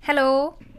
Hello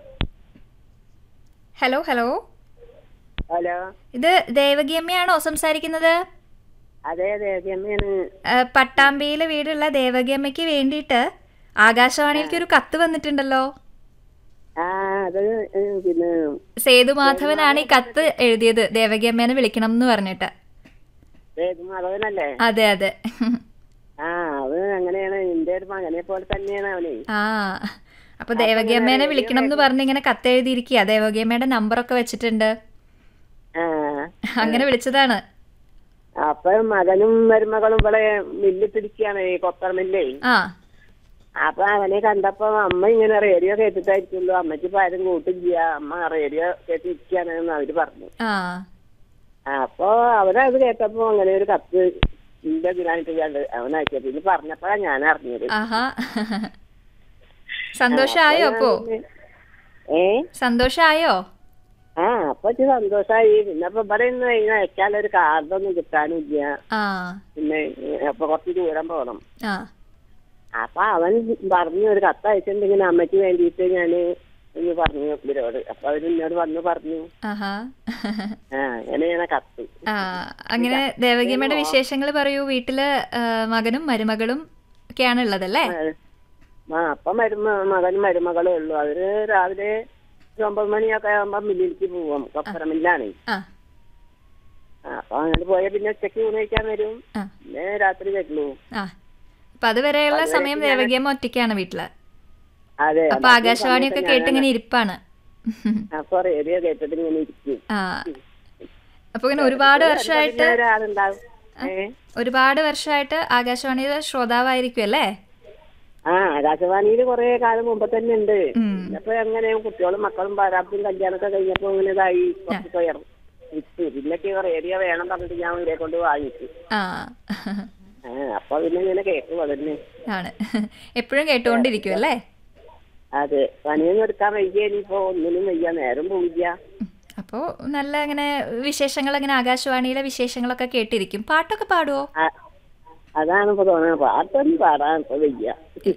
hello hello hello ഇത് ദേവകിയമ്മയാണോ സംസാരിക്കുന്നത് അതെ അതെ അമ്മയാണ് ആ, പട്ടാമ്പിയിലെ വീടുള്ള ദേവകിയമ്മയ്ക്ക് വേണ്ടിയിട്ട് ആകാശവാണിയിലേക്ക് ഒരു കത്ത് വന്നിട്ടുണ്ടല്ലോ ആ അത് ഉം, പിന്നെ സേതുമാധവനാണ് ഈ കത്ത് എഴുതിയത് ദേവകിയമ്മേനെ വിളിക്കണം എന്ന് പറഞ്ഞിട്ട് ഏത് മാധവനല്ലേ അതെ അതെ ആ അവൻ അങ്ങനെയാണ് എന്റെ ഒരു മകനെ പോലെ തന്നെയാണ് അവന് ആ അപ്പൊ ദേവകിയമ്മേനെ വിളിക്കണം എന്ന് പറഞ്ഞ് ഇങ്ങനെ കത്ത് എഴുതിയിരിക്കുക ദേവകിയമ്മയുടെ നമ്പറൊക്കെ വെച്ചിട്ടുണ്ട് ആ അങ്ങനെ വിളിച്ചതാണ് അപ്പൊ മകനും മരുമകളും ഇവിടെ മില്ല് പിടിക്കാണ് ഈ കൊപ്പർ മില്ലേ ആ അപ്പൊ അവനെ കണ്ടപ്പോ അമ്മ ഇങ്ങനെ റേഡിയോ കേട്ടിട്ടായിരിക്കുള്ളൂ അമ്മയ്ക്ക് ഇപ്പൊ ആരും കൂട്ടില്ല അമ്മ റേഡിയോ കേട്ടിരിക്കാണ് എന്ന് അവര് പറഞ്ഞു ആ അപ്പൊ അവരത് കേട്ടപ്പോ അങ്ങനെ ഒരു കത്ത് ഇന്റെ ഇതിനായിട്ട് കണ്ട് അവനയച്ചത് പിന്നെ പറഞ്ഞപ്പോഴാ ഞാൻ അറിഞ്ഞത് ആഹാ സന്തോഷായോ അപ്പോ ഏ സന്തോഷായോ ആ അപ്പൊ ഇച്ചിരി സന്തോഷായി പിന്നെ അപ്പൊ ഇവിടെ നിന്ന് അയക്കാനൊരു കാർഡൊന്നും കിട്ടാനില്ല ആ പിന്നെ ഏ, അപ്പൊ കുറച്ച് ദൂരം പോകണം ആ അപ്പൊ അവൻ പറഞ്ഞു ഒരു കത്ത് അയച്ചിട്ടുണ്ടെങ്കിൽ അമ്മയ്ക്ക് വേണ്ടിയിട്ട് ഞാന് എന്ന് പറഞ്ഞു ഇവരോട് അപ്പൊ അവര് എന്നോട് വന്ന് പറഞ്ഞു ആഹാ ആ അങ്ങനെയാണ് കത്ത് ആ അങ്ങനെ ദേവകിയമ്മയുടെ വിശേഷങ്ങൾ പറയൂ വീട്ടില് ആ, മകനും മരുമകളും ഒക്കെയാണ് ഉള്ളതല്ലേ ആ അപ്പൊ മരുമ മകനും മരുമകളേ ഉള്ളൂ അവര് രാവിലെ ഒരു ഒമ്പത് മണിയൊക്കെ ആകുമ്പോ മില്ലിലേക്ക് പോവും കൊപ്പര മില്ലാണ് ആ ആ, അപ്പൊ അങ്ങനെ പോയാൽ പിന്നെ ഉച്ചയ്ക്ക് ഊണ് കഴിക്കാൻ വരും ആ പിന്നെ രാത്രി വരുള്ളൂ ആ അപ്പൊ അതുവരെയുള്ള സമയം ദേവകിയമ്മ ഒറ്റയ്ക്കാണ് വീട്ടില് അതെ അപ്പൊ ആകാശവാണിയൊക്കെ കേട്ട് ഇങ്ങനെ ഇരിപ്പാണ് അപ്പൊ റേഡിയോ കേട്ടിട്ട് ഇങ്ങനെ ഇരിക്കും ആ അപ്പൊ ഇങ്ങനെ ഒരുപാട് വർഷമായിട്ട് പിന്നെ ഒരാളുണ്ടാവും ഏ ഒരുപാട് വർഷമായിട്ട് ആകാശവാണിയുടെ ശ്രോതാവായിരിക്കും അല്ലേ ആ ആകാശവാണിയിൽ കുറെ കാലം മുമ്പ് തന്നെ ഉണ്ട് ഉം. അപ്പൊ അങ്ങനെ കുട്ടികളും മക്കളും പാരാപ്പും കല്യാണമൊക്കെ കഴിഞ്ഞപ്പോ ഇങ്ങനെ ഇതായി കുറച്ച് ഉയർന്നു ഇട്ട് പിന്നൊക്കെ റേഡിയോ വേണം പറഞ്ഞിട്ട് ഞാൻ ഇവരെ കൊണ്ട് വാങ്ങിച്ചു ആ ആ അപ്പൊ പിന്നെ ഇങ്ങനെ കേൾക്കും അതന്നെ ആണ് എപ്പോഴും കേട്ടുകൊണ്ടിരിക്കും അല്ലേ അതെ പണിയൊന്നും എടുക്കാൻ വയ്യ ഇനിയിപ്പോ ഒന്നിനും വയ്യ നേരം പോവില്ല അപ്പോൾ നല്ല ഇങ്ങനെ വിശേഷങ്ങൾ ഇങ്ങനെ ആകാശവാണിയിലെ വിശേഷങ്ങളൊക്കെ കേട്ടിരിക്കും പാട്ടൊക്കെ പാടുവോ ആ, അതാണ് ഇപ്പൊ തോന്നുന്നത് പാട്ടൊന്നും പാടാൻ ഇപ്പൊ വയ്യ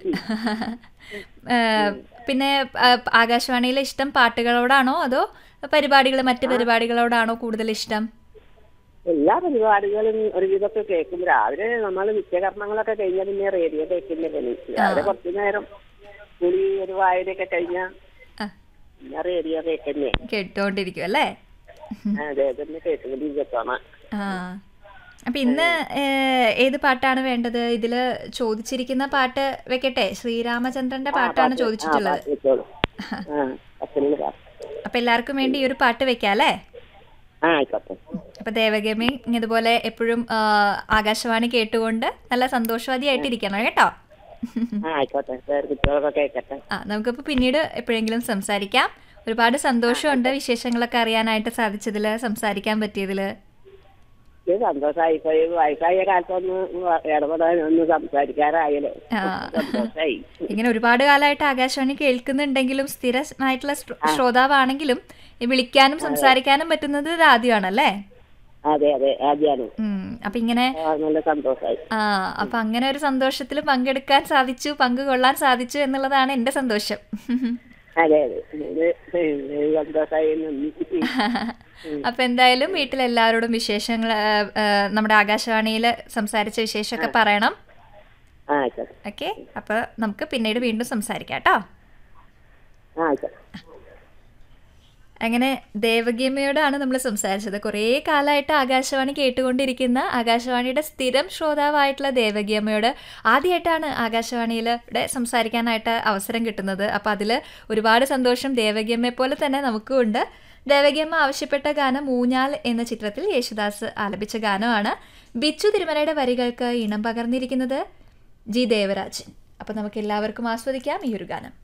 ഏ, പിന്നെ ആ, ആകാശവാണിയിലെ ഇഷ്ടം പാട്ടുകളോടാണോ അതോ പരിപാടികൾ മറ്റ് പരിപാടികളോടാണോ കൂടുതൽ ഇഷ്ടം എല്ലാ പരിപാടികളും ഒരുവിധമൊക്കെ കേൾക്കും രാവിലെ നമ്മൾ നിത്യകർമ്മങ്ങളൊക്കെ കഴിഞ്ഞാൽ പിന്നെ റേഡിയോ കേൾക്കുന്ന പണി രാവിലെ കുറച്ചു നേരം കുളി ഒരു വായനയൊക്കെ കഴിഞ്ഞാൽ ആ, പിന്നെ റേഡിയോ കേൾക്കുന്നേ കേട്ടുകൊണ്ടിരിക്കും അല്ലേ അതെ തന്നെ കേട്ടുകൊണ്ടിരിക്കണം ആ അപ്പൊ ഇന്ന് ഏ, ഏത് പാട്ടാണ് വേണ്ടത് ഇതില് ചോദിച്ചിരിക്കുന്ന പാട്ട് വെക്കട്ടെ ശ്രീരാമചന്ദ്രന്റെ പാട്ടാണ് ചോദിച്ചിട്ടുള്ളത് വെച്ചോളൂ ആ പത്തിന് പാ- അപ്പൊ എല്ലാവർക്കും വേണ്ടി ഈ ഒരു പാട്ട് വെക്കാം അല്ലേ ആ ആയിക്കോട്ടെ അപ്പൊ ദേവഗമി ഇതുപോലെ എപ്പോഴും ആ, ആകാശവാണി കേട്ടുകൊണ്ട് നല്ല സന്തോഷവതിയായിട്ടിരിക്കണം കേട്ടോ ആ ആയിക്കോട്ടെ വേറെ കുട്ടികളൊക്കെ കേൾക്കട്ടെ ആ നമുക്കിപ്പോൾ പിന്നീട് എപ്പോഴെങ്കിലും സംസാരിക്കാം ഒരുപാട് സന്തോഷമുണ്ട് വിശേഷങ്ങളൊക്കെ അറിയാനായിട്ട് സാധിച്ചതിൽ സംസാരിക്കാൻ പറ്റിയതിൽ ഇത് സന്തോഷമായി ഇപ്പൊ ഈ വയസ്സായ കാലത്തൊന്ന് ഇടപെടാൻ ഒന്ന് സംസാരിക്കാറായല്ലോ ആ. സന്തോഷായി ഇങ്ങനെ ഒരുപാട് കാലമായിട്ട് ആകാശവാണി കേൾക്കുന്നുണ്ടെങ്കിലും സ്ഥിരമായിട്ടുള്ള ശ്രോ- ശ്രോതാവാണെങ്കിലും ഈ വിളിക്കാനും സംസാരിക്കാനും പറ്റുന്നത് ഇത് ആദ്യമാണല്ലേ അതെ അതെ ആദ്യാണ് ഉം, അപ്പൊ ഇങ്ങനെ ആ, നല്ല സന്തോഷായി ആ അപ്പൊ അങ്ങനെ ഒരു സന്തോഷത്തിൽ പങ്കെടുക്കാൻ സാധിച്ചു പങ്കുകൊള്ളാൻ സാധിച്ചു എന്നുള്ളതാണ് എന്റെ സന്തോഷം അതെ അതെ ഇത് ഇത് സന്തോഷായി നന്ദി അപ്പൊ എന്തായാലും വീട്ടിലെല്ലാവരോടും വിശേഷങ്ങൾ ആ, ആ, നമ്മുടെ ആകാശവാണിയിൽ സംസാരിച്ച വിശേഷമൊക്കെ പറയണം ആ ആയിക്കോട്ടെ ഓക്കെ അപ്പൊ നമുക്ക് പിന്നീട് വീണ്ടും സംസാരിക്കാം കേട്ടോ ആ ആയിക്കോട്ടെ അങ്ങനെ ദേവകിയമ്മയോടാണ് നമ്മൾ സംസാരിച്ചത് കുറേ കാലമായിട്ട് ആകാശവാണി കേട്ടുകൊണ്ടിരിക്കുന്ന ആകാശവാണിയുടെ സ്ഥിരം ശ്രോതാവായിട്ടുള്ള ദേവകിയമ്മയോട് ആദ്യമായിട്ടാണ് ആകാശവാണിയിലൂടെ സംസാരിക്കാനായിട്ട് അവസരം കിട്ടുന്നത് അപ്പോൾ അതിൽ ഒരുപാട് സന്തോഷം ദേവകിയമ്മയെ പോലെ തന്നെ നമുക്കും ഉണ്ട് ദേവകിയമ്മ ആവശ്യപ്പെട്ട ഗാനം ഊഞ്ഞാൽ എന്ന ചിത്രത്തിൽ യേശുദാസ് ആലപിച്ച ഗാനമാണ് ബിച്ചു തിരുമലയുടെ വരികൾക്ക് ഇണം പകർന്നിരിക്കുന്നത് ജി ദേവരാജൻ അപ്പോൾ നമുക്ക് എല്ലാവർക്കും ആസ്വദിക്കാം ഈ ഒരു ഗാനം